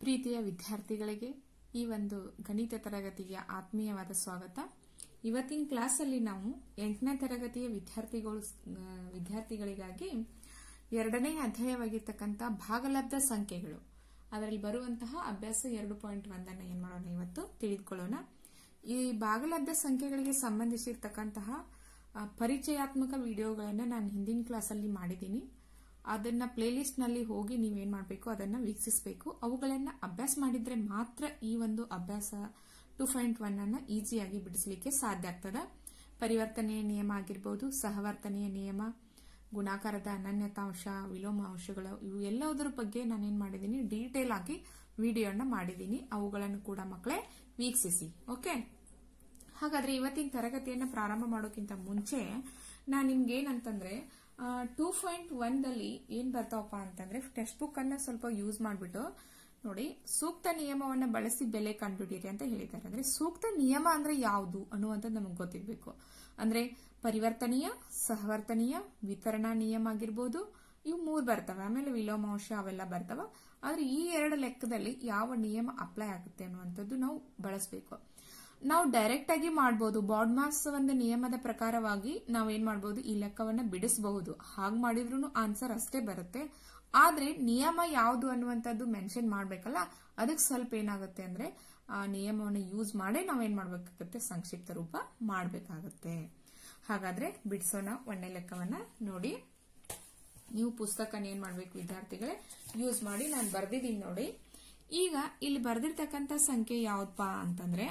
ಪ್ರೀತಿಯ ವಿದ್ಯಾರ್ಥಿಗಳಿಗೆ ಈ ಒಂದು ಗಣಿತ ತರಗತಿಗೆ ಆತ್ಮೀಯವಾದ ಸ್ವಾಗತ ಇವತ್ತಿನ ಕ್ಲಾಸಲ್ಲಿ ನಾವು ಎಂಟನೇ ತರಗತಿಯ ವಿದ್ಯಾರ್ಥಿಗಳು ಆ, ವಿದ್ಯಾರ್ಥಿಗಳಿಗಾಗಿ ಎರಡನೇ ಅಧ್ಯಾಯವಾಗಿರ್ತಕ್ಕಂಥ ಭಾಗಲಬ್ಧ ಸಂಖ್ಯೆಗಳು ಅದರಲ್ಲಿ ಬರುವಂತಹ ಅಭ್ಯಾಸ ಎರಡು ಪಾಯಿಂಟ್ ಒಂದನ್ನು ಏನ್ ಮಾಡೋಣ ಇವತ್ತು ತಿಳಿದುಕೊಳ್ಳೋಣ ಈ ಭಾಗಲಬ್ಧ ಸಂಖ್ಯೆಗಳಿಗೆ ಸಂಬಂಧಿಸಿರ್ತಕ್ಕಂತಹ ಆ, ಪರಿಚಯಾತ್ಮಕ ವಿಡಿಯೋಗಳನ್ನು ನಾನು ಹಿಂದಿನ ಕ್ಲಾಸಲ್ಲಿ ಮಾಡಿದ್ದೀನಿ ಅದನ್ನ ಪ್ಲೇಲಿಸ್ಟ್ ನಲ್ಲಿ ಹೋಗಿ ನೀವೇನ್ ಮಾಡಬೇಕು ಅದನ್ನ ವೀಕ್ಷಿಸಬೇಕು ಅವುಗಳನ್ನ ಅಭ್ಯಾಸ ಮಾಡಿದ್ರೆ ಮಾತ್ರ ಈ ಒಂದು ಅಭ್ಯಾಸ ಟು ಪಾಯಿಂಟ್ ಒನ್ ಅನ್ನ ಈಸಿಯಾಗಿ ಬಿಡಿಸಲಿಕ್ಕೆ ಸಾಧ್ಯ ಆಗ್ತದೆ ಪರಿವರ್ತನೆಯ ನಿಯಮ ಆಗಿರ್ಬೋದು ಸಹವರ್ತನೆಯ ನಿಯಮ ಗುಣಾಕಾರದ ಅನನ್ಯತಾಂಶ ವಿಲೋಮಾಂಶಗಳು ಇವು ಎಲ್ಲದರ ಬಗ್ಗೆ ನಾನೇನ್ ಮಾಡಿದ್ದೀನಿ ಡೀಟೇಲ್ ಆಗಿ ವಿಡಿಯೋನ ಮಾಡಿದ್ದೀನಿ ಅವುಗಳನ್ನು ಕೂಡ ಮಕ್ಕಳೇ ವೀಕ್ಷಿಸಿ ಓಕೆ ಹಾಗಾದ್ರೆ ಇವತ್ತಿನ ತರಗತಿಯನ್ನ ಪ್ರಾರಂಭ ಮಾಡೋಕ್ಕಿಂತ ಮುಂಚೆ ನಾನು ನಿಮ್ಗೆ ಏನಂತಂದ್ರೆ ಟೂ ಪಾಯಿಂಟ್ ಒಂದಲ್ಲಿ ಏನ್ ಬರ್ತಾವಪ್ಪ ಅಂತಂದ್ರೆ ಟೆಕ್ಸ್ಟ್ ಬುಕ್ ಅನ್ನ ಸ್ವಲ್ಪ ಯೂಸ್ ಮಾಡ್ಬಿಟ್ಟು ನೋಡಿ ಸೂಕ್ತ ನಿಯಮವನ್ನ ಬಳಸಿ ಬೆಲೆ ಕಂಡುಹಿಡಿಯಿರಿ ಅಂತ ಹೇಳಿದ್ದಾರೆ ಅಂದ್ರೆ ಸೂಕ್ತ ನಿಯಮ ಅಂದ್ರೆ ಯಾವುದು ಅನ್ನುವಂಥದ್ದು ನಮಗೆ ಗೊತ್ತಿರಬೇಕು ಅಂದ್ರೆ ಪರಿವರ್ತನೀಯ ಸಹವರ್ತನೀಯ ವಿತರಣಾ ನಿಯಮ ಆಗಿರ್ಬೋದು ಇವು ಮೂರ್ ಬರ್ತವೆ ಆಮೇಲೆ ವಿಲೋಮಾಂಶ ಅವೆಲ್ಲ ಬರ್ತವ ಆದ್ರೆ ಈ ಎರಡು ಲೆಕ್ಕದಲ್ಲಿ ಯಾವ ನಿಯಮ ಅಪ್ಲೈ ಆಗುತ್ತೆ ಅನ್ನುವಂಥದ್ದು ನಾವು ಬಳಸಬೇಕು ನಾವು ಡೈರೆಕ್ಟ್ ಆಗಿ ಮಾಡಬಹುದು ಬಾಡ್ ಮಾಸ್ ಒಂದು ನಿಯಮದ ಪ್ರಕಾರವಾಗಿ ನಾವು ಏನ್ ಮಾಡಬಹುದು ಈ ಲೆಕ್ಕವನ್ನ ಬಿಡಿಸಬಹುದು ಹಾಗೆ ಮಾಡಿದ್ರು ಆನ್ಸರ್ ಅಷ್ಟೇ ಬರುತ್ತೆ ಆದ್ರೆ ನಿಯಮ ಯಾವುದು ಅನ್ನುವಂಥದ್ದು ಮೆನ್ಷನ್ ಮಾಡ್ಬೇಕಲ್ಲ ಅದಕ್ಕೆ ಸ್ವಲ್ಪ ಏನಾಗುತ್ತೆ ಅಂದ್ರೆ ಆ ನಿಯಮವನ್ನು ಯೂಸ್ ಮಾಡೇ ನಾವೇನ್ ಮಾಡ್ಬೇಕಾಗುತ್ತೆ ಸಂಕ್ಷಿಪ್ತ ರೂಪ ಮಾಡ್ಬೇಕಾಗತ್ತೆ ಹಾಗಾದ್ರೆ ಬಿಡಿಸೋಣ ಒಂದೇ ಲೆಕ್ಕವನ್ನ ನೋಡಿ ನೀವು ಪುಸ್ತಕನ ಏನ್ ಮಾಡ್ಬೇಕು ವಿದ್ಯಾರ್ಥಿಗಳೇ ಯೂಸ್ ಮಾಡಿ ನಾನು ಬರ್ದಿದ್ದೀನಿ ನೋಡಿ ಈಗ ಇಲ್ಲಿ ಬರ್ದಿರ್ತಕ್ಕಂಥ ಸಂಖ್ಯೆ ಯಾವ್ದಪ್ಪ ಅಂತಂದ್ರೆ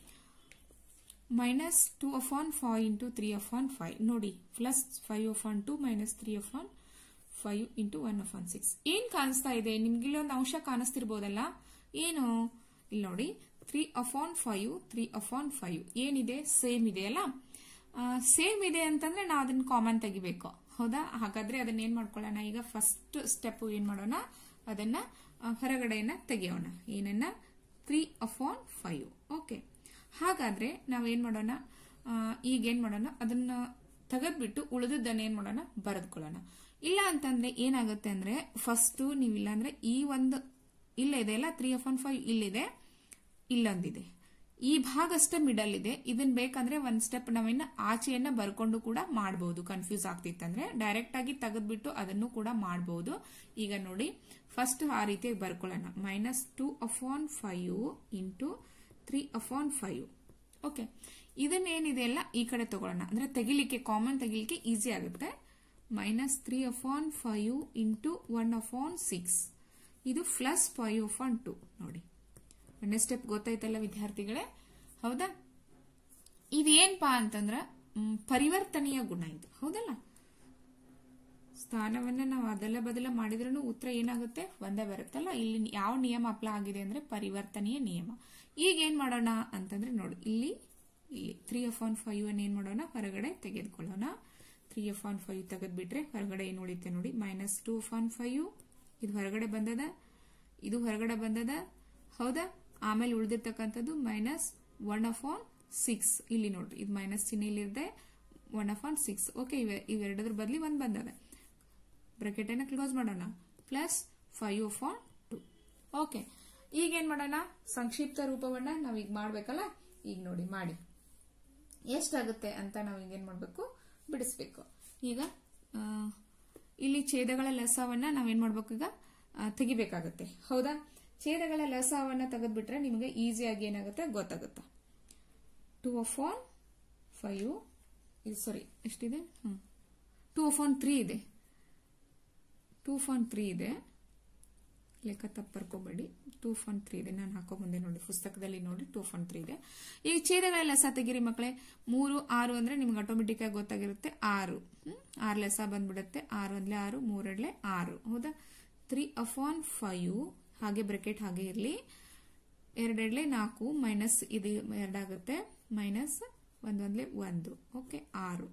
minus two upon five into three upon five ನೋಡಿ plus five upon two minus three upon five into one upon six ಏನ್ ಕಾಣಿಸ್ತಾ ಇದೆ ನಿಮ್ಗೆ ಇಲ್ಲೊಂದು ಅಂಶ ಕಾಣಿಸ್ತಿರ್ಬೋದಲ್ಲ ಏನು ಇಲ್ಲಿ ನೋಡಿ three upon five three upon five ಏನಿದೆ ಸೇಮ್ ಇದೆ ಅಲ್ಲ ಸೇಮ್ ಇದೆ ಅಂತಂದ್ರೆ ನಾವು ಅದನ್ನ ಕಾಮನ್ ತೆಗಿಬೇಕು ಹೌದಾ ಹಾಗಾದ್ರೆ ಅದನ್ನ ಏನ್ ಮಾಡ್ಕೊಳ್ಳೋಣ ಈಗ ಫಸ್ಟ್ ಸ್ಟೆಪ್ ಏನ್ ಮಾಡೋಣ ಅದನ್ನ ಆ, ಹೊರಗಡೆಯನ್ನ ತೆಗೆಯೋಣ ಏನನ್ನ three upon five okay ಹಾಗಾದ್ರೆ ನಾವೇನ್ ಮಾಡೋಣ ಆ, ಈಗ ಏನ್ ಮಾಡೋಣ ಅದನ್ನ ತೆಗೆದ್ಬಿಟ್ಟು ಉಳಿದದ್ದನ್ನ ಏನ್ ಮಾಡೋಣ ಬರೆದ್ಕೊಳ್ಳೋಣ ಇಲ್ಲ ಅಂತಂದ್ರೆ ಏನಾಗುತ್ತೆ ಅಂದ್ರೆ ಫಸ್ಟ್ ನೀವಿಲ್ಲ ಅಂದ್ರೆ ಈ ಒಂದು ಇಲ್ಲ ಇದೆ ಅಲ್ಲ ತ್ರೀ ಅಫ್ ಒನ್ ಫೈವ್ ಇಲ್ಲಿದೆ ಇಲ್ಲೊಂದಿದೆ ಈ ಭಾಗ ಅಷ್ಟೇ ಮಿಡಲ್ ಇದೆ ಇದನ್ ಬೇಕಂದ್ರೆ ಒಂದ್ ಸ್ಟೆಪ್ ನಾವಿನ್ನ ಆಚೆಯನ್ನ ಬರ್ಕೊಂಡು ಕೂಡ ಮಾಡಬಹುದು ಕನ್ಫ್ಯೂಸ್ ಆಗ್ತಿತ್ತಂದ್ರೆ ಡೈರೆಕ್ಟ್ ಆಗಿ ತೆಗೆದ್ಬಿಟ್ಟು ಅದನ್ನು ಕೂಡ ಮಾಡಬಹುದು ಈಗ ನೋಡಿ ಫಸ್ಟ್ ಆ ರೀತಿ ಬರ್ಕೊಳ್ಳೋಣ minus two upon five into three upon five okay ಇದನ್ನೇನಿದೆ ಅಲ್ಲ ಈ ಕಡೆ ತಗೊಳ್ಳೋಣ ಅಂದ್ರೆ ತೆಗಿಲಿಕ್ಕೆ ಕಾಮನ್ ತೆಗಿಲಿಕ್ಕೆ ಈಸಿ ಆಗುತ್ತೆ minus three upon five into one upon six ಇದು ಪ್ಲಸ್ ಫೈವ್ ಅಫಾನ್ ಟು ನೋಡಿ ಒಂದೇ ಸ್ಟೆಪ್ ಗೊತ್ತಾಯ್ತಲ್ಲ ವಿದ್ಯಾರ್ಥಿಗಳೇ ಹೌದಾ ಇದೇನ್ಪಾ ಅಂತಂದ್ರ ಮ್, ಪರಿವರ್ತನೀಯ ಗುಣ ಇದು ಹೌದಲ್ಲ ಸ್ಥಾನವನ್ನ ನಾವು ಅದೆಲ್ಲ ಬದಲ ಮಾಡಿದ್ರೂ ಉತ್ತರ ಏನಾಗುತ್ತೆ ಒಂದೇ ಬರುತ್ತಲ್ಲ ಇಲ್ಲಿ ಯಾವ ನಿಯಮ ಅಪ್ಲೈ ಆಗಿದೆ ಅಂದ್ರೆ ಪರಿವರ್ತನೀಯ ನಿಯಮ ಈಗ ಏನ್ ಮಾಡೋಣ ಅಂತಂದ್ರೆ ನೋಡಿ ಇಲ್ಲಿ ಇಲ್ಲಿ ತ್ರೀ ಎಫ್ ಆನ್ ಫೈವ್ ಅನ್ನ ಏನ್ ಮಾಡೋಣ ಹೊರಗಡೆ ತೆಗೆದುಕೊಳ್ಳೋಣ ತ್ರೀ ಎಫ್ ಆನ್ ಫೈವ್ ತೆಗೆದ್ಬಿಟ್ರೆ ಹೊರಗಡೆ ಏನ್ ಉಳಿತೆ ನೋಡಿ minus two upon five ಇದು ಹೊರಗಡೆ ಬಂದದ ಇದು ಹೊರಗಡೆ ಬಂದದ ಹೌದಾ ಆಮೇಲೆ ಉಳಿದಿರ್ತಕ್ಕಂಥದ್ದು minus one upon six ಇಲ್ಲಿ ನೋಡ್ರಿ ಇದು ಮೈನಸ್ ಚಿಹ್ನೆಯಲ್ಲಿದೆ one upon six okay ಇವೆ ಇವೆರಡದ್ರ ಬದಲಿ ಒಂದ್ ಬಂದದ ಬ್ರಾಕೆಟ್ ಅನ್ನ ಕ್ಲೋಸ್ ಮಾಡೋಣ plus five upon two okay ಈಗ ಏನ್ ಮಾಡೋಣ ಸಂಕ್ಷಿಪ್ತ ರೂಪವನ್ನ ನಾವ್ ಈಗ ಮಾಡ್ಬೇಕಲ್ಲ ಈಗ ನೋಡಿ ಮಾಡಿ ಎಷ್ಟಾಗುತ್ತೆ ಅಂತ ನಾವು ಈಗ ಏನ್ ಮಾಡ್ಬೇಕು ಬಿಡಿಸ್ಬೇಕು ಈಗ ಆ, ಇಲ್ಲಿ ಛೇದಗಳ ಲಸವನ್ನ ನಾವೇನ್ ಮಾಡ್ಬೇಕು ಈಗ ಆ, ತೆಗಿಬೇಕಾಗತ್ತೆ ಹೌದಾ ಛೇದಗಳ ಲಸವನ್ನ ತೆಗೆದ್ಬಿಟ್ರೆ ನಿಮಗೆ ಈಸಿಯಾಗಿ ಏನಾಗುತ್ತೆ ಗೊತ್ತಾಗುತ್ತೆ ಟೂ ಆಫ್ ಆನ್ ಫೈವ್ ಇದು ಸಾರಿ ಎಷ್ಟಿದೆ ಟೂ ಆಫ್ ಆನ್ ತ್ರೀ ಇದೆ ಟೂ ಫಾನ್ ತ್ರೀ ಇದೆ ಲೆಕ್ಕ ತಪ್ಪು ಬರ್ಕೋಬೇಡಿ ಟೂ ಫಾನ್ ತ್ರೀ ಇದೆ ನಾನು ಹಾಕೋ ಬಂದೆ ನೋಡಿ ಪುಸ್ತಕದಲ್ಲಿ ನೋಡಿ ಟೂ ಫಾನ್ ತ್ರೀ ಇದೆ ಈ ಛೇದಗಳ ಲೆಸ ತೆಗಿರಿ ಮಕ್ಕಳೇ ಮೂರು ಆರು ಅಂದ್ರೆ ನಿಮ್ಗೆ ಆಟೋಮೆಟಿಕ್ ಆಗಿ ಗೊತ್ತಾಗಿರುತ್ತೆ ಆರು ಹ್ಮ್? ಆರು ಲೆಸ ಬಂದ್ಬಿಡುತ್ತೆ ಆರು ಒಂದ್ಲೆ ಆರು ಮೂರಡ್ಲೆ ಆರು ಹೌದಾ ತ್ರೀ ಅಫಾನ್ ಫೈವ್ ಹಾಗೆ ಬ್ರೆಕೆಟ್ ಹಾಗೆ ಇರಲಿ ಎರಡೆಡ್ಲೆ ನಾಲ್ಕು ಮೈನಸ್ ಇದು ಎರಡಾಗುತ್ತೆ ಮೈನಸ್ ಒಂದೊಂದ್ಲೆ ಒಂದು ಓಕೆ ಆರು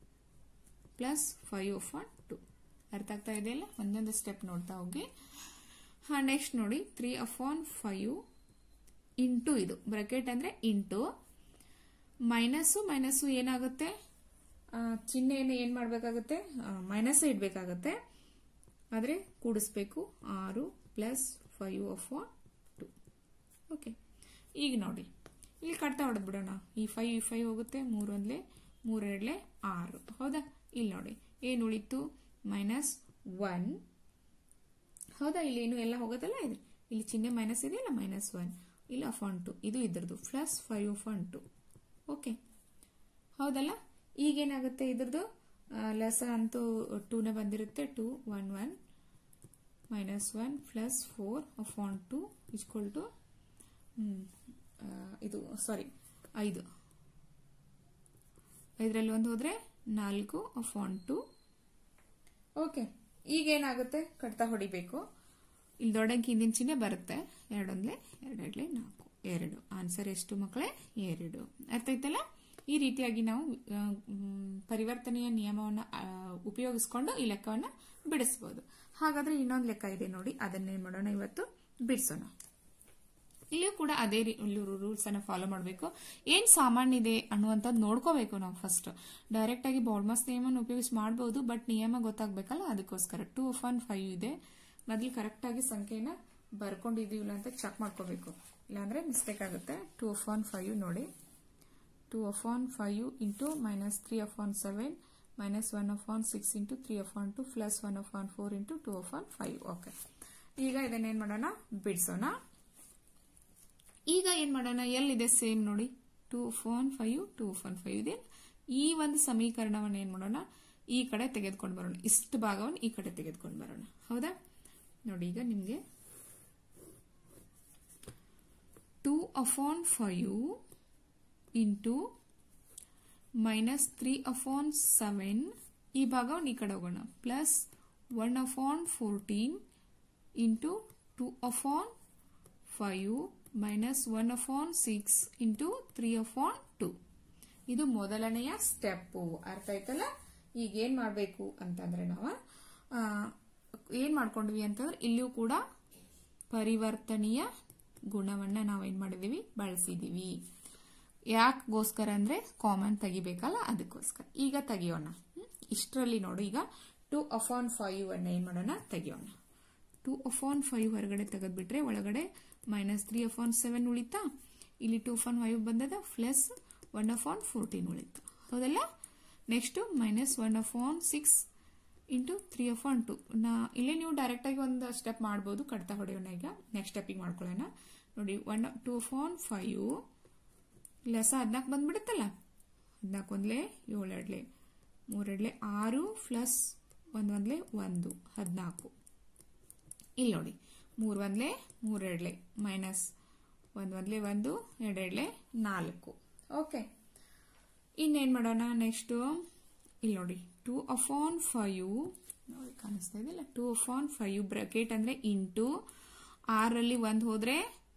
ಪ್ಲಸ್ ಫೈವ್ ಅಫಾನ್ ಟು ಅರ್ಥ ಆಗ್ತಾ ಇದೆಯಲ್ಲ ಒಂದೊಂದು ಸ್ಟೆಪ್ ನೋಡ್ತಾ ಹೋಗಿ ಹಾ ನೆಕ್ಸ್ಟ್ ನೋಡಿ ತ್ರೀ ಅಫಾನ್ ಫೈವ್ ಇಂಟು ಇದು ಬ್ರಕೆಟ್ ಅಂದ್ರೆ ಇಂಟು ಮೈನಸ್ಸು ಮೈನಸ್ಸು ಏನಾಗುತ್ತೆ ಆ, ಚಿಹ್ನೆಯನ್ನು ಏನ್ ಮಾಡ್ಬೇಕಾಗುತ್ತೆ ಮೈನಸ್ ಇಡ್ಬೇಕಾಗತ್ತೆ ಆದ್ರೆ ಕೂಡಿಸ್ಬೇಕು ಆರು plus five upon two okay ಈಗ ನೋಡಿ ಇಲ್ಲಿ ಕಟ್ತಾ ಹೊಡೆದ್ಬಿಡೋಣ ಈ ಫೈವ್ ಈ ಫೈವ್ ಹೋಗುತ್ತೆ ಮೂರೊಂದ್ಲೆ ಮೂರೆರಡ್ಲೆ ಆರು ಹೌದಾ ಇಲ್ಲಿ ನೋಡಿ ಏನು ಉಳಿತು ಮೈನಸ್ ಒನ್ ಹೌದಾ ಇಲ್ಲಿ ಏನು ಎಲ್ಲ ಹೋಗೋದಲ್ಲ ಇದೆ ಇಲ್ಲಿ ಚಿಹ್ನೆ ಮೈನಸ್ ಇದೆಯಲ್ಲ ಮೈನಸ್ ಒನ್ ಇಲ್ಲಿ ಅಫಾನ್ ಟು ಇದು ಇದ್ರದ್ದು plus five upon two okay ಹೌದಲ್ಲ ಈಗೇನಾಗುತ್ತೆ ಇದ್ರದ್ದು ಲೆಸ ಅಂತೂ ಟೂನೇ ಬಂದಿರುತ್ತೆ two one one minus one plus four upon two is equal to ಇದು ಸಾರಿ ಐದು ಐದರಲ್ಲಿ ಒಂದು ಹೋದ್ರೆ ನಾಲ್ಕು ಅಫಾನ್ ಟು ಓಕೆ ಈಗೇನಾಗುತ್ತೆ ಕಟ್ತಾ ಹೊಡಿಬೇಕು ಇಲ್ಲಿ ದೊಡ್ಡಂಕಿ ಹಿಂದಿನ ಚಿಹ್ನೆ ಬರುತ್ತೆ ಎರಡೊಂದ್ಲೆ ಎರಡೆರಡ್ಲೆ ನಾಲ್ಕು ಎರಡು ಆನ್ಸರ್ ಎಷ್ಟು ಮಕ್ಕಳೇ ಎರಡು ಅರ್ಥ ಆಯ್ತಲ್ಲ ಈ ರೀತಿಯಾಗಿ ನಾವು ಆ, ಮ್, ಪರಿವರ್ತನೆಯ ನಿಯಮವನ್ನು ಆ, ಉಪಯೋಗಿಸ್ಕೊಂಡು ಈ ಲೆಕ್ಕವನ್ನು ಬಿಡಿಸಬಹುದು ಹಾಗಾದ್ರೆ ಇನ್ನೊಂದು ಲೆಕ್ಕ ಇದೆ ನೋಡಿ ಅದನ್ನೇನ್ ಮಾಡೋಣ ಇವತ್ತು ಬಿಡಿಸೋಣ ಇಲ್ಲಿಯೂ ಕೂಡ ಅದೇ ರೂಲ್ಸ್ ಅನ್ನ ಫಾಲೋ ಮಾಡಬೇಕು ಏನ್ ಸಾಮಾನ್ಯ ಇದೆ ಅನ್ನುವಂಥದ್ದು ನೋಡ್ಕೋಬೇಕು ನಾವು ಫಸ್ಟ್ ಡೈರೆಕ್ಟ್ ಆಗಿ ಬಾಲ್ಮಾಸ್ ನಿಯಮನ ಉಪಯೋಗಿಸಿ ಮಾಡಬಹುದು ಬಟ್ ನಿಯಮ ಗೊತ್ತಾಗ್ಬೇಕಲ್ಲ ಅದಕ್ಕೋಸ್ಕರ ಟೂ ಆಫ್ ಒನ್ ಫೈವ್ ಇದೆ ಮೊದಲು ಕರೆಕ್ಟ್ ಆಗಿ ಸಂಖ್ಯೆನ ಬರ್ಕೊಂಡಿದೀವಿಲ್ಲ ಅಂತ ಚೆಕ್ ಮಾಡ್ಕೋಬೇಕು ಇಲ್ಲಾಂದ್ರೆ ಮಿಸ್ಟೇಕ್ ಆಗುತ್ತೆ ಟೂ ಆಫ್ ಒನ್ ಫೈವ್ ನೋಡಿ two upon five into minus three upon seven minus one upon six into three upon two plus one upon four into two upon five okay ಈಗ ಇದನ್ನೇನ್ ಮಾಡೋಣ ಬಿಡಿಸೋಣ ಈಗ ಏನ್ ಮಾಡೋಣ ಎಲ್ಲಿದೆ same ನೋಡಿ two upon five two upon five ಇದೆ ಈ ಒಂದು ಸಮೀಕರಣವನ್ನು ಏನ್ ಮಾಡೋಣ ಈ ಕಡೆ ತೆಗೆದುಕೊಂಡು ಬರೋಣ ಇಷ್ಟು ಭಾಗವನ್ನು ಈ ಕಡೆ ತೆಗೆದುಕೊಂಡು ಬರೋಣ ಹೌದಾ ನೋಡಿ ಈಗ ನಿಮ್ಗೆ two upon five into minus three upon seven ಈ ಭಾಗವನ್ನು ಈ ಕಡೆ ಹೋಗೋಣ plus one upon fourteen into two upon five minus one upon six into three upon two ಇದು ಮೊದಲನೆಯ ಸ್ಟೆಪ್ ಅರ್ಥ ಆಯ್ತಲ್ಲ ಈಗ ಏನ್ ಮಾಡಬೇಕು ಅಂತಂದ್ರೆ ನಾವು ಆ, ಏನ್ ಮಾಡ್ಕೊಂಡ್ವಿ ಅಂತಂದ್ರೆ ಇಲ್ಲಿಯೂ ಕೂಡ ಪರಿವರ್ತನೀಯ ಗುಣವನ್ನ ನಾವೇನ್ ಮಾಡಿದೀವಿ ಬಳಸಿದೀವಿ ಯಾಕೋಸ್ಕರ ಅಂದ್ರೆ ಕಾಮನ್ ತೆಗಿಬೇಕಲ್ಲ ಅದಕ್ಕೋಸ್ಕರ ಈಗ ತೆಗಿಯೋಣ ಹ್ಮ್? ಇಷ್ಟರಲ್ಲಿ ನೋಡಿ ಈಗ ಟು ಅಫಾನ್ ಫೈವ್ ಅನ್ನ ಏನ್ ಮಾಡೋಣ ತೆಗಿಯೋಣ ಟು ಅಫಾನ್ ಫೈವ್ ಹೊರಗಡೆ ತೆಗೆದ್ಬಿಟ್ರೆ ಒಳಗಡೆ ಮೈನಸ್ ತ್ರೀ ಅಫಾನ್ ಸೆವೆನ್ ಉಳಿತಾ ಇಲ್ಲಿ ಟು ಅಫಾನ್ ಫೈವ್ ಬಂದದ ಪ್ಲಸ್ ಒನ್ ಅಫಾನ್ ಫೋರ್ಟೀನ್ ಉಳಿತು ಹೌದಲ್ಲ next minus one upon six into three upon two ನಾ ಇಲ್ಲೇ ನೀವು ಡೈರೆಕ್ಟ್ ಆಗಿ ಒಂದು ಸ್ಟೆಪ್ ಮಾಡ್ಬೋದು ಕಡ್ತಾ ಹೊಡೆಯೋಣ ಈಗ ನೆಕ್ಸ್ಟ್ ಸ್ಟೆಪಿಗೆ ಮಾಡ್ಕೊಳ್ಳೋಣ ನೋಡಿ ಒನ್ ಟು ಅಫಾನ್ ಫೈವ್ ಲೆಸ ಹದಿನಾಲ್ಕು ಬಂದ್ಬಿಡುತ್ತಲ್ಲ ಹದಿನಾಲ್ಕು ಒಂದ್ಲೆ ಏಳೆರಡ್ಲೆ ಮೂರೆಡ್ಲೆ ಆರು ಪ್ಲಸ್ ಒಂದೊಂದ್ಲೆ ಒಂದು ಹದಿನಾಲ್ಕು ಇಲ್ಲಿ ನೋಡಿ ಮೂರು ಒಂದ್ಲೆ ಮೂರೆಡ್ಲೆ ಮೈನಸ್ ಒಂದು ಒಂದ್ಲೆ ಒಂದು ಎರಡೆರಡ್ಲೆ ನಾಲ್ಕು ಓಕೆ ಇನ್ನೇನ್ ಮಾಡೋಣ ನೆಕ್ಸ್ಟ್ ಇಲ್ಲಿ ನೋಡಿ ಟೂ ಅಫಾನ್ ಫೈವ್ ನೋಡಿ ಕಾಣಿಸ್ತಾ ಇದೆಯಲ್ಲ ಟೂ ಅಫಾನ್ ಫೈವ್ ಬ್ರಕೆಟ್ ಅಂದ್ರೆ ಇಂಟು ಆರಲ್ಲಿ ಒಂದು ಹೋದ್ರೆ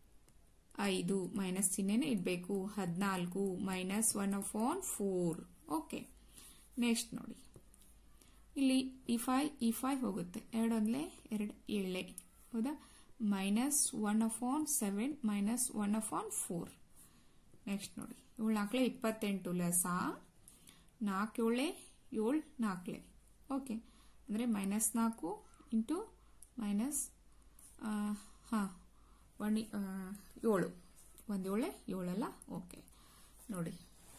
ಐದು ಮೈನಸ್ ಚಿಹ್ನೆನೇ ಇಡಬೇಕು ಹದಿನಾಲ್ಕು minus one upon four okay next ನೋಡಿ ಇಲ್ಲಿ ಈ ಫೈವ್ ಈ ಫೈವ್ ಹೋಗುತ್ತೆ ಎರಡೊಂದ್ಲೆ ಎರಡು ಏಳೆ ಹೌದಾ minus one upon seven minus one upon four next ನೋಡಿ ಏಳು ನಾಲ್ಕಲೆ ಇಪ್ಪತ್ತೆಂಟು ಲೆಸ ನಾಲ್ಕು ಏಳೆ ಏಳು ನಾಲ್ಕಲೆ ಓಕೆ ಅಂದರೆ ಮೈನಸ್ ನಾಲ್ಕು ಇಂಟು ಮೈನಸ್ ಹಾಂ ಒನ್ ಏಳು ಒಂದು ಏಳೆ ಏಳಲ್ಲ ಓಕೆ ನೋಡಿ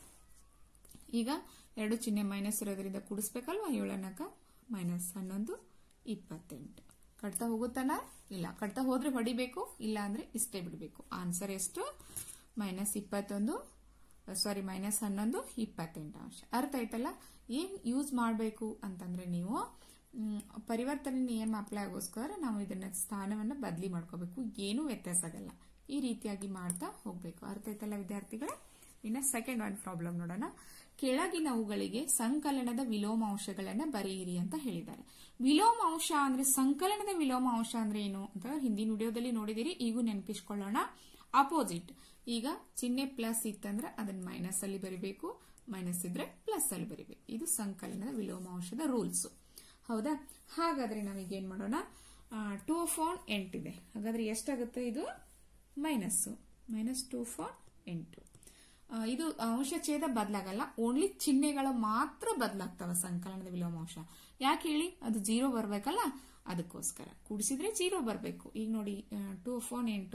ಈಗ ಎರಡು ಚಿಹ್ನೆ ಮೈನಸ್ ಇರೋದ್ರಿಂದ ಕೂಡಿಸ್ಬೇಕಲ್ವಾ ಏಳನಕ ಮೈನಸ್ ಹನ್ನೊಂದು ಇಪ್ಪತ್ತೆಂಟು ಕಟ್ತಾ ಹೋಗುತ್ತಾನ ಇಲ್ಲ ಕಟ್ತಾ ಹೋದ್ರೆ ಹೊಡಿಬೇಕು ಇಲ್ಲ ಅಂದ್ರೆ ಇಷ್ಟೇ ಬಿಡಬೇಕು ಆನ್ಸರ್ ಎಷ್ಟು ಮೈನಸ್ ಇಪ್ಪತ್ತೊಂದು ಸಾರಿ ಮೈನಸ್ ಹನ್ನೊಂದು ಇಪ್ಪತ್ತೆಂಟು ಅಂಶ ಅರ್ಥ ಆಯ್ತಲ್ಲ ಏನ್ ಯೂಸ್ ಮಾಡಬೇಕು ಅಂತಂದ್ರೆ ನೀವು ಮ್, ಪರಿವರ್ತನೆ ನಿಯಮ ಅಪ್ಲೈ ಆಗೋಸ್ಕರ ನಾವು ಇದನ್ನ ಸ್ಥಾನವನ್ನ ಬದಲಿ ಮಾಡ್ಕೋಬೇಕು ಏನೂ ವ್ಯತ್ಯಾಸ ಆಗಲ್ಲ ಈ ರೀತಿಯಾಗಿ ಮಾಡ್ತಾ ಹೋಗ್ಬೇಕು ಅರ್ಥ ಆಯ್ತಲ್ಲ ವಿದ್ಯಾರ್ಥಿಗಳೇ ಇನ್ನ ಸೆಕೆಂಡ್ ಒನ್ ಪ್ರಾಬ್ಲಮ್ ನೋಡೋಣ ಕೆಳಗಿನವುಗಳಿಗೆ ಸಂಕಲನದ ವಿಲೋಮಾಂಶಗಳನ್ನ ಬರೆಯಿರಿ ಅಂತ ಹೇಳಿದ್ದಾರೆ ವಿಲೋಮಾಂಶ ಅಂದ್ರೆ ಸಂಕಲನದ ವಿಲೋಮಾಂಶ ಅಂದ್ರೆ ಏನು ಅಂತ ಹಿಂದಿನ ವಿಡಿಯೋದಲ್ಲಿ ನೋಡಿದಿರಿ ಈಗೂ ನೆನಪಿಸ್ಕೊಳ್ಳೋಣ ಅಪೋಸಿಟ್ ಈಗ ಚಿಹ್ನೆ ಪ್ಲಸ್ ಇತ್ತಂದ್ರೆ ಅದನ್ನ ಮೈನಸ್ ಅಲ್ಲಿ ಬರಿಬೇಕು ಮೈನಸ್ ಇದ್ರೆ ಪ್ಲಸ್ ಅಲ್ಲಿ ಬರಿಬೇಕು ಇದು ಸಂಕಲನದ ವಿಲೋಮಾಂಶದ ರೂಲ್ಸ್ ಹೌದಾ ಹಾಗಾದ್ರೆ ನಾವೀಗ ಏನ್ ಮಾಡೋಣ ಟೂ ಫೋನ್ ಎಂಟಿದೆ ಹಾಗಾದ್ರೆ ಎಷ್ಟಾಗುತ್ತೆ ಇದು ಮೈನಸ್ ಮೈನಸ್ ಟೂ ಫೋನ್ ಎಂಟು ಆ, ಇದು ಅಂಶಛೇದ ಬದಲಾಗಲ್ಲ ಓನ್ಲಿ ಚಿಹ್ನೆಗಳು ಮಾತ್ರ ಬದಲಾಗ್ತವೆ ಸಂಕಲನದ ವಿಲೋಮಾಂಶ ಯಾಕೆ ಹೇಳಿ ಅದು ಜೀರೋ ಬರ್ಬೇಕಲ್ಲ ಅದಕ್ಕೋಸ್ಕರ ಕೂಡಿಸಿದ್ರೆ ಜೀರೋ ಬರಬೇಕು ಈಗ ನೋಡಿ ಟೂ ಫೋನ್ ಎಂಟು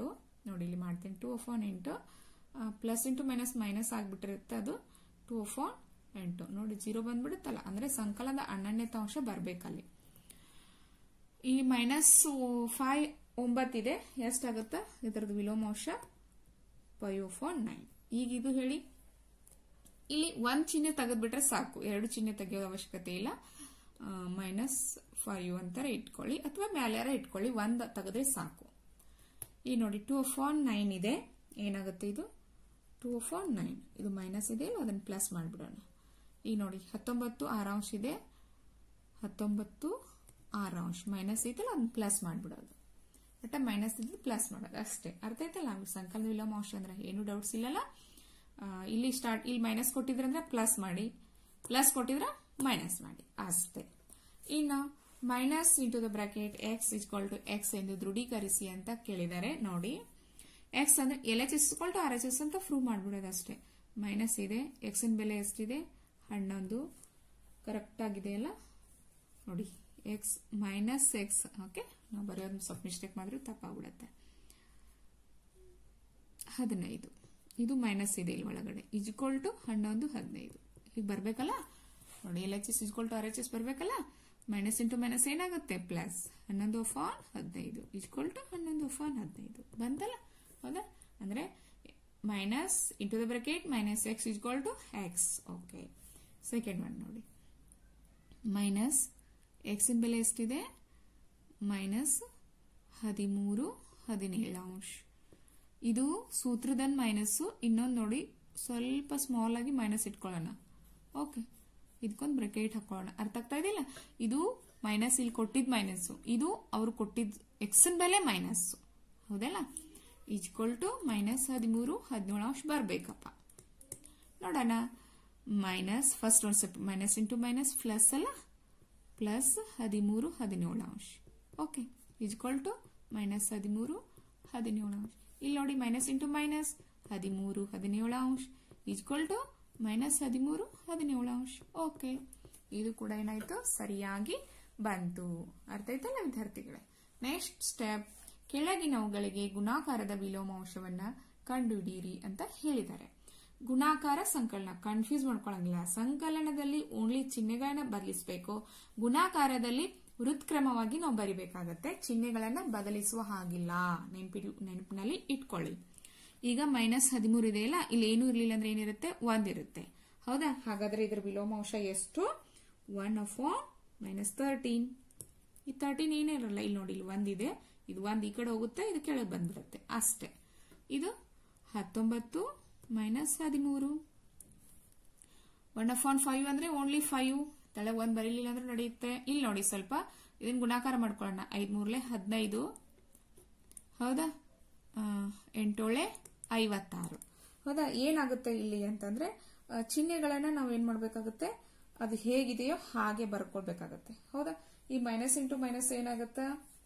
ನೋಡಿ ಇಲ್ಲಿ ಮಾಡ್ತೀನಿ ಟೂ ಅಫಾನ್ ಎಂಟು ಪ್ಲಸ್ ಇಂಟು ಮೈನಸ್ ಮೈನಸ್ ಆಗಿಬಿಟ್ಟಿರುತ್ತೆ ಅದು ಟೂ ಅಫಾನ್ ಎಂಟು ನೋಡಿ ಜೀರೋ ಬಂದ್ಬಿಡುತ್ತಲ್ಲ ಅಂದ್ರೆ ಸಂಕಲನದ ಹನ್ನೊಂದನೇ ಅಂಶ ಬರ್ಬೇಕಲ್ಲಿ ಈ ಮೈನಸ್ ಫೈವ್ ಒಂಬತ್ತಿದೆ ಎಷ್ಟಾಗುತ್ತೆ ಇದರದ್ದು ವಿಲೋಮಾಂಶ ಫೈವ್ ಫೋರ್ ನೈನ್ ಈಗ ಇದು ಹೇಳಿ ಇಲ್ಲಿ ಒಂದ್ ಚಿಹ್ನೆ ತೆಗೆದ್ಬಿಟ್ರೆ ಸಾಕು ಎರಡು ಚಿಹ್ನೆ ತೆಗೆಯೋ ಅವಶ್ಯಕತೆ ಇಲ್ಲ ಮೈನಸ್ ಫೈವ್ ಅಂತಾರೆ ಇಟ್ಕೊಳ್ಳಿ ಅಥವಾ ಮ್ಯಾಲ್ಯಾರ ಇಟ್ಕೊಳ್ಳಿ ಒಂದ್ ತೆಗೆದ್ರೆ ಸಾಕು ಈ ನೋಡಿ ಟೂ ಫೋರ್ ನೈನ್ ಇದೆ ಏನಾಗುತ್ತೆ ಇದು ಟೂ ಫೋರ್ ನೈನ್ ಇದು ಮೈನಸ್ ಇದೆ ಅದನ್ನು ಪ್ಲಸ್ ಮಾಡಿಬಿಡೋಣ ಈ ನೋಡಿ ಹತ್ತೊಂಬತ್ತು ಆರಾಂಶ ಇದೆ ಹತ್ತೊಂಬತ್ತು ಆರಾಂಶ ಮೈನಸ್ ಐತಲ್ಲ ಅದನ್ನ ಪ್ಲಸ್ ಮಾಡಿಬಿಡೋದು ಬಟ್ ಮೈನಸ್ ಇದ್ರೆ ಪ್ಲಸ್ ಮಾಡೋದು ಅಷ್ಟೇ ಅರ್ಥ ಆಯ್ತಲ್ಲ ಸಂಕಲನ ವಿಲೋಮಾಂಶ ಅಂದ್ರೆ ಏನು ಡೌಟ್ಸ್ ಇಲ್ಲಲ್ಲ ಇಲ್ಲಿ ಸ್ಟಾರ್ಟ್ ಇಲ್ಲಿ ಮೈನಸ್ ಕೊಟ್ಟಿದ್ರೆ ಅಂದ್ರೆ ಪ್ಲಸ್ ಮಾಡಿ ಪ್ಲಸ್ ಕೊಟ್ಟಿದ್ರೆ ಮೈನಸ್ ಮಾಡಿ ಅಷ್ಟೇ ಇನ್ನು minus into the bracket x is equal to x ಎಂದು ದೃಢೀಕರಿಸಿ ಅಂತ ಕೇಳಿದ್ದಾರೆ ನೋಡಿ ಎಕ್ಸ್ ಅಂದ್ರೆ L H S to R H S ಅಂತ ಪ್ರೂವ್ ಮಾಡ್ಬಿಡೋದು ಅಷ್ಟೇ ಮೈನಸ್ ಇದೆ ಎಕ್ಸಿನ ಬೆಲೆ ಎಷ್ಟಿದೆ ಹನ್ನೊಂದು ಕರೆಕ್ಟ್ ಆಗಿದೆಯಲ್ಲ ನೋಡಿ ಎಕ್ಸ್ ಮೈನಸ್ ಎಕ್ಸ್ ಓಕೆ ನಾವು ಬರೆಯೋದು ಸ್ವಲ್ಪ ಮಿಸ್ಟೇಕ್ ಮಾಡಿದ್ರೆ ತಪ್ಪಾಗ್ಬಿಡತ್ತೆ ಹದಿನೈದು ಇದು ಮೈನಸ್ ಇದೆ ಇಲ್ಲಿ ಒಳಗಡೆ ಇಜ್ಕೊಲ್ ಟು ಹನ್ನೊಂದು ಹದಿನೈದು ಈಗ ಬರ್ಬೇಕಲ್ಲ ನೋಡಿ L H S is equal to R H S ಬರ್ಬೇಕಲ್ಲ ಮೈನಸ್ ಇಂಟು ಮೈನಸ್ ಏನಾಗುತ್ತೆ ಪ್ಲಸ್ ಹನ್ನೊಂದು ಫಾನ್ ಹದಿನೈದು ಇಜ್ಕೊಲ್ ಟು ಹನ್ನೊಂದು ಫಾನ್ ಹದಿನೈದು ಬಂತಲ್ಲ ಹೌದಾ ಅಂದ್ರೆ minus into the bracket minus x is equal to x okay second one ನೋಡಿ ಮೈನಸ್ ಎಕ್ಸಿನ ಬೆಲೆ ಎಷ್ಟಿದೆ ಮೈನಸ್ ಹದಿಮೂರು ಹದಿನೇಳು ಅಂಶ ಇದು ಸೂತ್ರದ ಮೈನಸ್ಸು ಇನ್ನೊಂದು ನೋಡಿ ಸ್ವಲ್ಪ ಸ್ಮಾಲ್ ಆಗಿ ಮೈನಸ್ ಇಟ್ಕೊಳ್ಳೋಣ ಓಕೆ ಇದಕ್ಕೊಂದು ಬ್ರೆಕೆಟ್ ಹಾಕೊಳ್ಳೋಣ ಅರ್ಥ ಆಗ್ತಾ ಇದೆಯಲ್ಲ ಇದು ಮೈನಸ್ ಇಲ್ಲಿ ಕೊಟ್ಟಿದ್ ಮೈನಸ್ಸು ಇದು ಅವ್ರು ಕೊಟ್ಟಿದ್ ಎಕ್ಸನ್ ಬೆಲೆ ಮೈನಸ್ ಹೌದಲ್ಲ ಈಜ್ಕೊಲ್ ಟು ಮೈನಸ್ ಹದಿಮೂರು ಹದಿನೇಳು ಅಂಶ ಬರ್ಬೇಕಪ್ಪ ನೋಡೋಣ ಮೈನಸ್ ಫಸ್ಟ್ ಒಂದು step minus into minus plus ಅಲ್ಲ ಪ್ಲಸ್ ಹದಿಮೂರು ಹದಿನೇಳು ಅಂಶ ಓಕೆ ಈಜ್ಕೊಲ್ ಟು ಮೈನಸ್ ಹದಿಮೂರು ಹದಿನೇಳು ಅಂಶ ಇಲ್ಲಿ ನೋಡಿ ಮೈನಸ್ ಇಂಟು ಮೈನಸ್ ಹದಿಮೂರು ಹದಿನೇಳು ಅಂಶ ಈಜ್ಕೊಲ್ ಟು ಮೈನಸ್ ಹದಿಮೂರು ಹದಿನೇಳು ಅಂಶ ಓಕೆ ಇದು ಕೂಡ ಏನಾಯ್ತು ಸರಿಯಾಗಿ ಬಂತು ಅರ್ಥ ಆಯ್ತಲ್ಲ ವಿದ್ಯಾರ್ಥಿಗಳೇ ನೆಕ್ಸ್ಟ್ ಸ್ಟೆಪ್ ಕೆಳಗಿನವುಗಳಿಗೆ ಗುಣಾಕಾರದ ವಿಲೋಮಾಂಶವನ್ನ ಕಂಡುಹಿಡಿಯಿರಿ ಅಂತ ಹೇಳಿದ್ದಾರೆ ಗುಣಾಕಾರ ಸಂಕಲನ ಕನ್ಫ್ಯೂಸ್ ಮಾಡ್ಕೊಳಂಗಿಲ್ಲ ಸಂಕಲನದಲ್ಲಿ ಓನ್ಲಿ ಚಿಹ್ನೆಗಳನ್ನ ಬದಲಿಸಬೇಕು ಗುಣಾಕಾರದಲ್ಲಿ ವೃತ್ಕ್ರಮವಾಗಿ ನಾವು ಬರಿಬೇಕಾಗತ್ತೆ ಚಿಹ್ನೆಗಳನ್ನ ಬದಲಿಸುವ ಹಾಗಿಲ್ಲ ನೆನಪಿ ನೆನಪಿನಲ್ಲಿ ಇಟ್ಕೊಳ್ಳಿ ಈಗ ಮೈನಸ್ ಹದಿಮೂರು ಇದೆಯಲ್ಲ ಇಲ್ಲಿ ಏನು ಇರಲಿಲ್ಲ ಅಂದ್ರೆ ಏನಿರುತ್ತೆ ಒಂದಿರುತ್ತೆ ಹೌದಾ ಹಾಗಾದ್ರೆ ಇದರ ವಿಲೋಮಾಂಶ ಎಷ್ಟು ಒನ್ ಆಫ್ ಮೈನಸ್ ತರ್ಟೀನ್ ಈ ತರ್ಟೀನ್ ಏನೇ ಇರಲ್ಲ ಇಲ್ಲಿ ನೋಡಿ ಇಲ್ಲಿ ಒಂದಿದೆ ಇದು ಒಂದ್ ಈ ಕಡೆ ಹೋಗುತ್ತೆ ಇದು ಕೆಳಗೆ ಬಂದ್ಬಿಡುತ್ತೆ ಅಷ್ಟೇ ಇದು ಹತ್ತೊಂಬತ್ತು ಮೈನಸ್ ಹದಿಮೂರು ಒನ್ ಆಫ್ ಆನ್ ಫೈವ್ ಅಂದ್ರೆ ಓನ್ಲಿ ಫೈವ್ ತಲೆ ಒಂದ್ ಬರೀಲಿಲ್ಲ ಅಂದ್ರೆ ನಡೆಯುತ್ತೆ ಇಲ್ಲಿ ನೋಡಿ ಸ್ವಲ್ಪ ಇದನ್ನ ಗುಣಾಕಾರ ಮಾಡ್ಕೊಳ್ಳೋಣ ಐದ್ ಮೂರ್ಲೆ ಹದಿನೈದು ಹೌದಾ ಎಂಟೋಳೆ ಐವತ್ತಾರು ಹೌದಾ ಏನಾಗುತ್ತೆ ಇಲ್ಲಿ ಅಂತಂದ್ರೆ ಚಿಹ್ನೆಗಳನ್ನ ನಾವು ಏನ್ ಮಾಡ್ಬೇಕಾಗುತ್ತೆ ಅದು ಹೇಗಿದೆಯೋ ಹಾಗೆ ಬರ್ಕೊಳ್ಬೇಕಾಗತ್ತೆ ಹೌದಾ ಈ ಮೈನಸ್ ಇಂಟು ಮೈನಸ್ ಏನಾಗುತ್ತೆ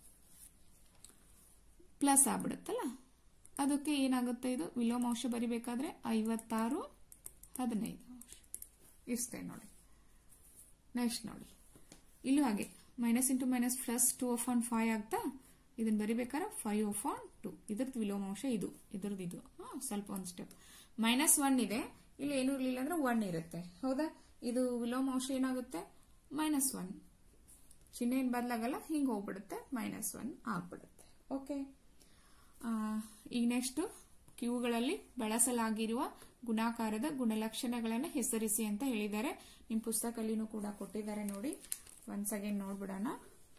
ಪ್ಲಸ್ ಆಗ್ಬಿಡುತ್ತಲ್ಲ ಅದಕ್ಕೆ ಏನಾಗುತ್ತೆ ಇದು ವಿಲೋಮಾಂಶ ಬರಿಬೇಕಾದ್ರೆ ಐವತ್ತಾರು ಹದಿನೈದು ಅಂಶ ಇಷ್ಟೇ ನೋಡಿ ನೆಕ್ಸ್ಟ್ ನೋಡಿ ಇಲ್ಲೂ ಹಾಗೆ minus into minus plus two upon five ಆಗ್ತಾ ಇದನ್ನ ಬರಿಬೇಕಾದ್ರೆ ಫೈವ್ ಆಫ್ ಆನ್ ಟು ಇದ್ರದ್ದು ವಿಲೋಮಾಂಶ ಇದು ಇದ್ರದ್ದು ಇದು ಹಾ ಸ್ವಲ್ಪ ಒಂದು ಸ್ಟೆಪ್ ಮೈನಸ್ ಒನ್ ಇದೆ ಇಲ್ಲಿ ಏನೂ ಇರಲಿಲ್ಲ ಅಂದ್ರೆ ಒನ್ ಇರುತ್ತೆ ಹೌದಾ ಇದು ವಿಲೋಮಾಂಶ ಏನಾಗುತ್ತೆ ಮೈನಸ್ ಒನ್ ಚಿಹ್ನೆ ಏನು ಬದಲಾಗಲ್ಲ ಹಿಂಗೆ ಹೋಗ್ಬಿಡುತ್ತೆ ಮೈನಸ್ ಒನ್ ಆಗ್ಬಿಡುತ್ತೆ ಓಕೆ ಈಗ ನೆಕ್ಸ್ಟ್ ಕ್ಯೂಗಳಲ್ಲಿ ಬಳಸಲಾಗಿರುವ ಗುಣಾಕಾರದ ಗುಣಲಕ್ಷಣಗಳನ್ನು ಹೆಸರಿಸಿ ಅಂತ ಹೇಳಿದ್ದಾರೆ ನಿಮ್ಮ ಪುಸ್ತಕಲ್ಲಿನೂ ಕೂಡ ಕೊಟ್ಟಿದ್ದಾರೆ ನೋಡಿ ಒನ್ಸ್ ಅಗೇನ್ ನೋಡ್ಬಿಡೋಣ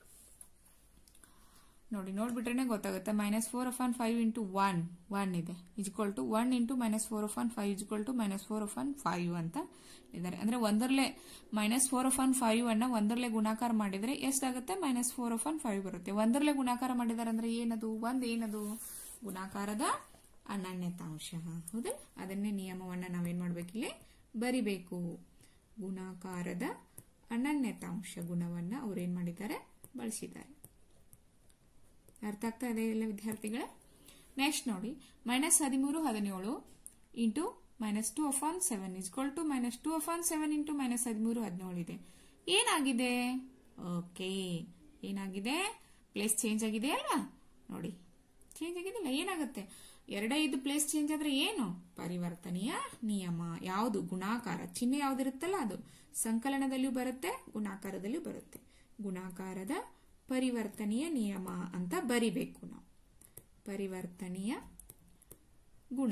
ನೋಡಿ ನೋಡ್ಬಿಟ್ರೆ ಗೊತ್ತಾಗುತ್ತೆ minus four upon five into one one ಇದೆ is equal to one into minus four upon five is equal to minus four upon five ಅಂತ ಇದ್ದಾರೆ ಅಂದ್ರೆ ಒಂದರಲ್ಲೇ minus four upon five ಅನ್ನ ಒಂದರಲ್ಲೇ ಗುಣಾಕಾರ ಮಾಡಿದ್ರೆ ಎಷ್ಟಾಗುತ್ತೆ minus four upon five ಬರುತ್ತೆ ಒಂದರಲ್ಲೇ ಗುಣಾಕಾರ ಮಾಡಿದಾರೆ ಅಂದ್ರೆ ಏನದು ಒಂದ್ ಏನದು ಗುಣಾಕಾರದ ಅನನ್ಯತಾಂಶ ಹೌದಾ ಅದನ್ನೇ ನಿಯಮವನ್ನ ನಾವೇನ್ ಮಾಡ್ಬೇಕಿಲ್ಲಿ ಬರಿಬೇಕು ಗುಣಾಕಾರದ ಅನನ್ಯತಾಂಶ ಗುಣವನ್ನ ಅವ್ರೇನ್ ಮಾಡಿದ್ದಾರೆ ಬಳಸಿದ್ದಾರೆ ಅರ್ಥ ಆಗ್ತಾ ಇದೆ ಎಲ್ಲ ವಿದ್ಯಾರ್ಥಿಗಳೇ ನೆಕ್ಸ್ಟ್ ನೋಡಿ ಮೈನಸ್ ಹದಿಮೂರು ಹದಿನೇಳು into minus two upon seven is equal to minus two upon seven into minus ಹದಿಮೂರು ಹದಿನೇಳು ಇದೆ ಏನಾಗಿದೆ ಓಕೆ ಏನಾಗಿದೆ ಪ್ಲೇಸ್ ಚೇಂಜ್ ಆಗಿದೆ ಅಲ್ವಾ ನೋಡಿ ಚೇಂಜ್ ಆಗಿದಿಲ್ಲ ಏನಾಗುತ್ತೆ ಎರಡೈದು ಪ್ಲೇಸ್ ಚೇಂಜ್ ಆದ್ರೆ ಏನು ಪರಿವರ್ತನೆಯ ನಿಯಮ ಯಾವುದು ಗುಣಾಕಾರ ಚಿಹ್ನೆ ಯಾವ್ದಿರುತ್ತಲ್ಲ ಅದು ಸಂಕಲನದಲ್ಲಿಯೂ ಬರುತ್ತೆ ಗುಣಾಕಾರದಲ್ಲಿಯೂ ಬರುತ್ತೆ ಗುಣಾಕಾರದ ಪರಿವರ್ತನೆಯ ನಿಯಮ ಅಂತ ಬರಿಬೇಕು ನಾವು ಪರಿವರ್ತನೆಯ ಗುಣ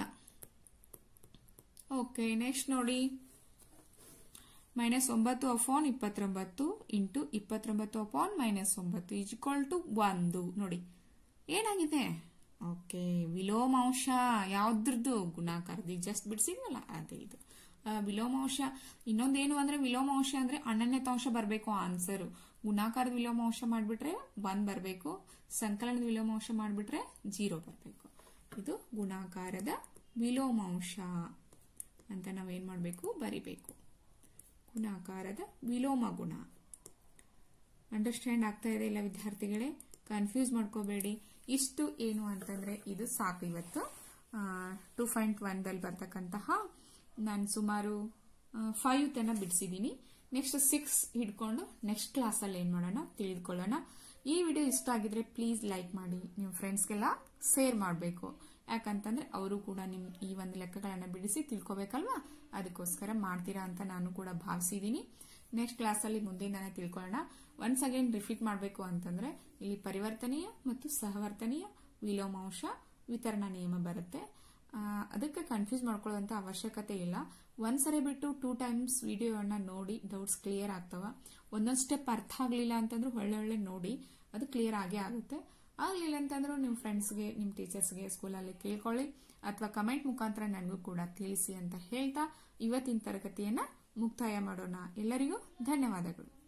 ಓಕೆ ನೆಕ್ಸ್ಟ್ ನೋಡಿ ಮೈನಸ್ ಒಂಬತ್ತು ಅಫಾನ್ ಇಪ್ಪತ್ತೊಂಬತ್ತು ಇಂಟು ಇಪ್ಪತ್ತೊಂಬತ್ತು ಅಪಾನ್ ಮೈನಸ್ ಒಂಬತ್ತು ಈಜ್ಕೊಲ್ ಟು ಒಂದು ನೋಡಿ ಏನಾಗಿದೆ ಓಕೆ ವಿಲೋಮಾಂಶ ಯಾವ್ದ್ರದ್ದು ಗುಣಾಕಾರದ್ದು ಈಗ ಜಸ್ಟ್ ಬಿಡಿಸಿದ್ವಲ್ಲ ಅದೇ ಇದು ಆ, ವಿಲೋಮಾಂಶ ಇನ್ನೊಂದೇನು ಅಂದ್ರೆ ವಿಲೋಮಾಂಶ ಅಂದ್ರೆ ಅನನ್ಯತಾಂಶ ಬರಬೇಕು ಆನ್ಸರ್ ಗುಣಾಕಾರದ ವಿಲೋಮಾಂಶ ಮಾಡಿಬಿಟ್ರೆ ಒನ್ ಬರಬೇಕು ಸಂಕಲನದ ವಿಲೋಮಾಂಶ ಮಾಡಿಬಿಟ್ರೆ ಜೀರೋ ಬರಬೇಕು ಇದು ಗುಣಾಕಾರದ ವಿಲೋಮಾಂಶ ಅಂತ ನಾವೇನ್ ಮಾಡಬೇಕು ಬರಿಬೇಕು ಗುಣಾಕಾರದ ವಿಲೋಮ ಗುಣ ಅಂಡರ್ಸ್ಟ್ಯಾಂಡ್ ಆಗ್ತಾ ಇದೆ ಇಲ್ಲ ವಿದ್ಯಾರ್ಥಿಗಳೇ ಕನ್ಫ್ಯೂಸ್ ಮಾಡ್ಕೋಬೇಡಿ ಇಷ್ಟು ಏನು ಅಂತಂದ್ರೆ ಇದು ಸಾಕು ಇವತ್ತು ಟೂ ಪಾಯಿಂಟ್ ಒನ್ದಲ್ಲಿ ಬರ್ತಕ್ಕಂತಹ ನಾನು ಸುಮಾರು ಫೈವ್ ತನ ಬಿಡಿಸಿದ್ದೀನಿ ನೆಕ್ಸ್ಟ್ ಸಿಕ್ಸ್ ಹಿಡ್ಕೊಂಡು ನೆಕ್ಸ್ಟ್ ಕ್ಲಾಸಲ್ಲಿ ಏನು ಮಾಡೋಣ ತಿಳಿದುಕೊಳ್ಳೋಣ ಈ ವಿಡಿಯೋ ಇಷ್ಟ ಆಗಿದ್ರೆ ಪ್ಲೀಸ್ ಲೈಕ್ ಮಾಡಿ ನಿಮ್ಮ ಫ್ರೆಂಡ್ಸ್ಗೆಲ್ಲ ಶೇರ್ ಮಾಡಬೇಕು ಯಾಕಂತಂದ್ರೆ ಅವರು ಕೂಡ ನಿಮ್ ಈ ಒಂದು ಲೆಕ್ಕಗಳನ್ನ ಬಿಡಿಸಿ ತಿಳ್ಕೊಬೇಕಲ್ವಾ ಅದಕ್ಕೋಸ್ಕರ ಮಾಡ್ತೀರಾ ಅಂತ ನಾನು ಕೂಡ ಭಾವಿಸಿದ್ದೀನಿ ನೆಕ್ಸ್ಟ್ ಕ್ಲಾಸಲ್ಲಿ ಮುಂದಿನ ತಿಳ್ಕೊಳ್ಳೋಣ ಒನ್ಸ್ ಅಗೇನ್ ರಿಪೀಟ್ ಮಾಡಬೇಕು ಅಂತಂದ್ರೆ ಇಲ್ಲಿ ಪರಿವರ್ತನೀಯ ಮತ್ತು ಸಹವರ್ತನೀಯ ವಿಲೋಮಾಂಶ ವಿತರಣಾ ನಿಯಮ ಬರುತ್ತೆ ಆ, ಅದಕ್ಕೆ ಕನ್ಫ್ಯೂಸ್ ಮಾಡ್ಕೊಳ್ಳುವಂತ ಅವಶ್ಯಕತೆ ಇಲ್ಲ ಒಂದ್ಸರಿ ಬಿಟ್ಟು ಟೂ ಟೈಮ್ಸ್ ವಿಡಿಯೋವನ್ನ ನೋಡಿ ಡೌಟ್ಸ್ ಕ್ಲಿಯರ್ ಆಗ್ತಾವ ಒಂದೊಂದು ಸ್ಟೆಪ್ ಅರ್ಥ ಆಗ್ಲಿಲ್ಲ ಅಂತಂದ್ರೆ ಒಳ್ಳೆ ಒಳ್ಳೆ ನೋಡಿ ಅದು ಕ್ಲಿಯರ್ ಆಗೇ ಆಗುತ್ತೆ ಆಗ್ಲಿಲ್ಲ ಅಂತಂದ್ರೂ ನಿಮ್ಮ ಫ್ರೆಂಡ್ಸ್ಗೆ ನಿಮ್ಮ ಟೀಚರ್ಸ್ಗೆ ಸ್ಕೂಲಲ್ಲಿ ಕೇಳ್ಕೊಳ್ಳಿ ಅಥವಾ ಕಮೆಂಟ್ ಮುಖಾಂತರ ನನಗೂ ಕೂಡ ತಿಳಿಸಿ ಅಂತ ಹೇಳ್ತಾ ಇವತ್ತಿನ ತರಗತಿಯನ್ನ ಮುಕ್ತಾಯ ಮಾಡೋಣ ಎಲ್ಲರಿಗೂ ಧನ್ಯವಾದಗಳು